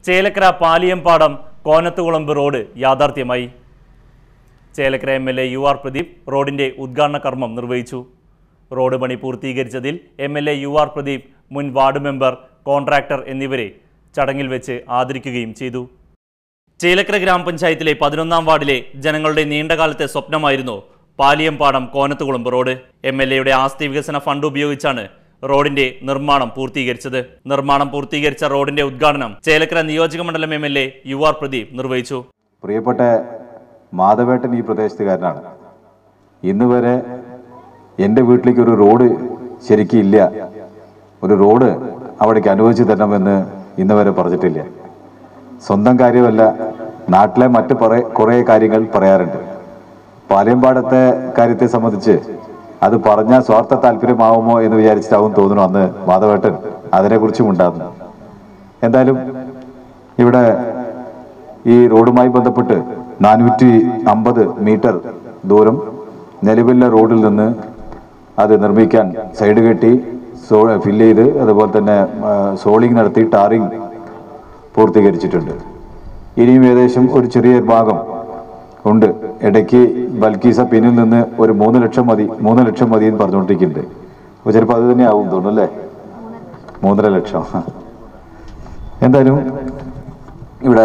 Chelakkara പാലിയംപാടം Konathukulamb road യാഥാർത്ഥ്യമായി Chelakkara M L A U R Pradeep റോഡിന്റെ ഉദ്ഘാടന കർമ്മം നിർവഹിച്ചു റോഡ് പണി പൂർത്തീകരിച്ചതിൽ M L A U R Pradeep മുൻ വാർഡ് മെമ്പർ കോൺട്രാക്ടർ എന്നിവരെ ചടങ്ങിൽ വെച്ച് ആദരിക്കുകയും ചെയ്തു ചേലക്കര ഗ്രാമപഞ്ചായത്തിലെ പതിനൊന്നാം വാർഡിലെ ജനങ്ങളുടെ നീണ്ടകാലത്തെ സ്വപ്നമായിരുന്നു Paliyampadam Konathukulamb road M L എയുടെ ആസ്തി വികസന ഫണ്ട് ഉപയോഗിച്ചാണ് റോഡിന്റെ നിർമ്മാണം പൂർത്തീകരിച്ചത് നിർമ്മാണം പൂർത്തീകരിച്ച റോഡിന്റെ ഉദ്ഘാടനം ചേലക്കര നിയോജക മണ്ഡലം M L A U R Pradeep നിർവഹിച്ചു പ്രിയപ്പെട്ട മാധവേട്ടൻ ഈ പ്രദേശത്തുകാരനാണ് ഇന്ന് വരെ എൻ്റെ വീട്ടിലേക്ക് ഒരു റോഡ് ശരിക്കും ഇല്ല ഒരു റോഡ് അവിടേക്ക് അനുവദിച്ചു തരണമെന്ന് ഇന്ന് വരെ പറഞ്ഞിട്ടില്ല സ്വന്തം കാര്യമല്ല നാട്ടിലെ മറ്റ് പറ കുറേ കാര്യങ്ങൾ പറയാറുണ്ട് പാലയമ്പാടത്തെ കാര്യത്തെ സംബന്ധിച്ച് അത് പറഞ്ഞ സ്വാർത്ഥ താല്പര്യമാവുമോ എന്ന് വിചാരിച്ചിട്ടാവും തോന്നുന്നു അന്ന് മാധവേട്ടൻ അതിനെക്കുറിച്ചും ഉണ്ടാകുന്നു എന്തായാലും ഇവിടെ ഈ റോഡുമായി ബന്ധപ്പെട്ട് നാനൂറ്റി അമ്പത് മീറ്റർ ദൂരം നിലവിലെ റോഡിൽ നിന്ന് അത് നിർമ്മിക്കാൻ സൈഡ് കെട്ടി സോ ഫില്ല് ചെയ്ത് അതുപോലെ തന്നെ ആ, സോളിംഗ് നടത്തി ടാറിംഗ് പൂർത്തീകരിച്ചിട്ടുണ്ട് ഇനിയും ഏകദേശം ഒരു ചെറിയ ഭാഗം ഉണ്ട് ഇടയ്ക്ക് ബൽക്കീസ പിന്നിൽ നിന്ന് ഒരു മൂന്ന് ലക്ഷം മതി മൂന്ന് ലക്ഷം മതി എന്ന് പറഞ്ഞുകൊണ്ടിരിക്കുന്നുണ്ട് അപ്പോൾ ചിലപ്പോൾ അത് തന്നെ ആവും തോന്നുന്നു അല്ലേ മൂന്നര ലക്ഷം എന്തായാലും ഇവിടെ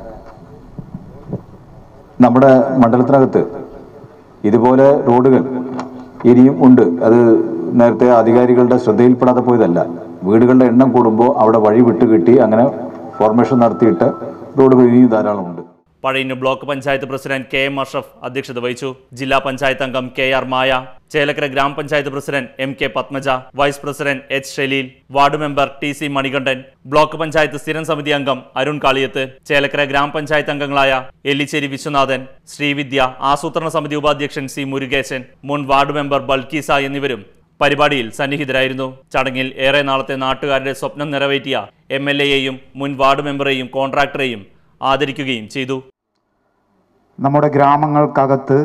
നമ്മുടെ മണ്ഡലത്തിനകത്ത് ഇതുപോലെ റോഡുകൾ ഇനിയും ഉണ്ട് അത് നേരത്തെ അധികാരികളുടെ ശ്രദ്ധയിൽപ്പെടാതെ പോയതല്ല വീടുകളുടെ എണ്ണം കൂടുമ്പോൾ അവിടെ വഴി വിട്ട് കിട്ടി അങ്ങനെ ഫോർമേഷൻ നടത്തിയിട്ട് റോഡുകൾ ഇനിയും ധാരാളമുണ്ട് Pazhayannur block panchayat president K M Ashraf അധ്യക്ഷത വഹിച്ചു ജില്ലാ പഞ്ചായത്ത് അംഗം കെ ആർ മായ ചേലക്കര ഗ്രാമപഞ്ചായത്ത് president M K Padmaja vice president H Shaleel ward member T C Manikandan block panchayat സ്ഥിരം സമിതി അംഗം അരുൺ കാളിയത്ത് ചേലക്കര ഗ്രാമപഞ്ചായത്ത് അംഗങ്ങളായ എല്ലിച്ചേരി വിശ്വനാഥൻ ശ്രീവിദ്യ ആസൂത്രണ സമിതി ഉപാധ്യക്ഷൻ സി മുരുകേശൻ മുൻ വാർഡ് മെമ്പർ ബൽക്കീസ എന്നിവരും പരിപാടിയിൽ സന്നിഹിതരായിരുന്നു ചടങ്ങിൽ ഏറെ നാളത്തെ നാട്ടുകാരുടെ സ്വപ്നം നിറവേറ്റിയ എം എൽ എയെയും മുൻ വാർഡ് മെമ്പറെയും കോൺട്രാക്ടറെയും ആദരിക്കുകയും ചെയ്തു നമ്മുടെ ഗ്രാമങ്ങൾക്കകത്ത്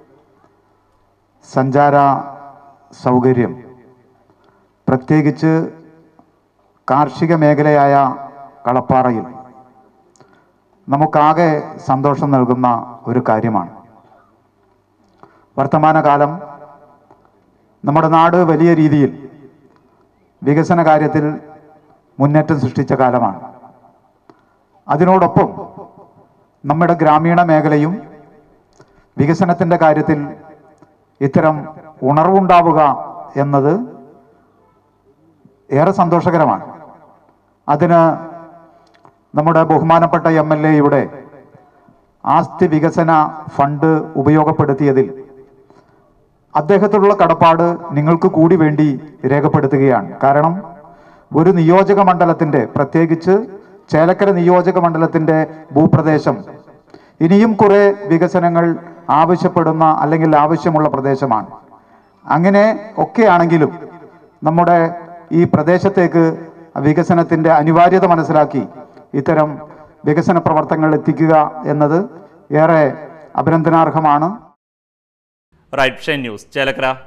സഞ്ചാര സൗകര്യം പ്രത്യേകിച്ച് കാർഷിക മേഖലയായ കളപ്പാറയിൽ നമുക്കാകെ സന്തോഷം നൽകുന്ന ഒരു കാര്യമാണ് വർത്തമാനകാലം നമ്മുടെ നാട് വലിയ രീതിയിൽ വികസന കാര്യത്തിൽ മുന്നേറ്റം സൃഷ്ടിച്ച കാലമാണ് അതിനോടൊപ്പം നമ്മുടെ ഗ്രാമീണ മേഖലയും വികസനത്തിൻ്റെ കാര്യത്തിൽ ഇത്തരം ഉണർവുണ്ടാവുക എന്നത് ഏറെ സന്തോഷകരമാണ് അതിന് നമ്മുടെ ബഹുമാനപ്പെട്ട എം എൽ എയുടെ ആസ്തി വികസന ഫണ്ട് ഉപയോഗപ്പെടുത്തിയതിൽ അദ്ദേഹത്തോടുള്ള കടപ്പാട് നിങ്ങൾക്ക് കൂടി വേണ്ടി രേഖപ്പെടുത്തുകയാണ് കാരണം ഒരു നിയോജക മണ്ഡലത്തിന്റെ പ്രത്യേകിച്ച് ചേലക്കര നിയോജക മണ്ഡലത്തിന്റെ ഭൂപ്രദേശം ഇനിയും കുറെ വികസനങ്ങൾ ആവശ്യപ്പെടുന്ന അല്ലെങ്കിൽ ആവശ്യമുള്ള പ്രദേശമാണ് അങ്ങനെ ഒക്കെയാണെങ്കിലും നമ്മുടെ ഈ പ്രദേശത്തേക്ക് വികസനത്തിന്റെ അനിവാര്യത മനസ്സിലാക്കി ഇത്തരം വികസന പ്രവർത്തനങ്ങൾ എത്തിക്കുക എന്നത് ഏറെ അഭിനന്ദനാർഹമാണ് റൈറ്റ് ഷൈൻ ന്യൂസ് ചേലക്കര